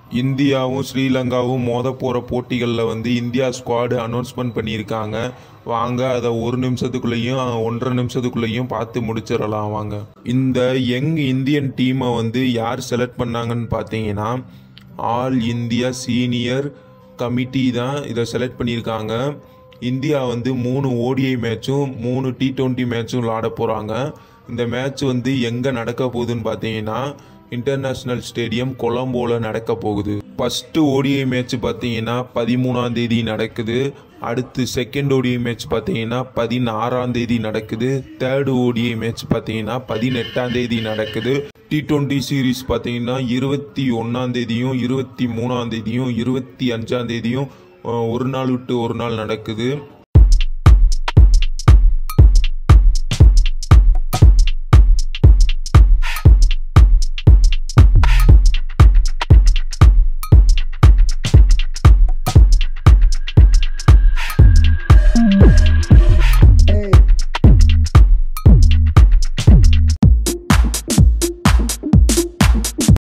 இந்தியாவும் ஸ்ரீலங்காவும் மோத போகிற போட்டிகளில் வந்து இந்தியா ஸ்குவாடு அனௌன்ஸ்மெண்ட் பண்ணியிருக்காங்க வாங்க அதை ஒரு நிமிஷத்துக்குள்ளேயும் ஒன்றரை நிமிஷத்துக்குள்ளேயும் பார்த்து முடிச்சிடலாம் வாங்க இந்த யங் இந்தியன் டீமை வந்து யார் செலக்ட் பண்ணாங்கன்னு பார்த்தீங்கன்னா ஆல் இந்தியா சீனியர் கமிட்டி தான் இதை செலக்ட் பண்ணியிருக்காங்க இந்தியா வந்து மூணு ஓடிஐ மேட்சும் மூணு டி டுவெண்ட்டி மேட்சும் விளாட போகிறாங்க இந்த மேட்ச் வந்து எங்கே நடக்க போகுதுன்னு பார்த்தீங்கன்னா இன்டர்நேஷ்னல் ஸ்டேடியம் கொலம்போவில் நடக்க போகுது ஃபஸ்ட்டு ஓடிஐ மேட்ச் பார்த்தீங்கன்னா பதிமூணாம் தேதி நடக்குது அடுத்து செகண்ட் ஓடிஐ மேட்ச் பார்த்தீங்கன்னா பதினாறாம் தேதி நடக்குது தேர்டு ஓடிஐ மேட்ச் பார்த்தீங்கன்னா பதினெட்டாம் தேதி நடக்குது டி டுவெண்ட்டி சீரீஸ் பார்த்தீங்கன்னா இருபத்தி ஒன்றாம் தேதியும் இருபத்தி மூணாம் தேதியும் இருபத்தி அஞ்சாம் தேதியும் அஹ், ஒரு நாள் விட்டு ஒரு நாள் நடக்குது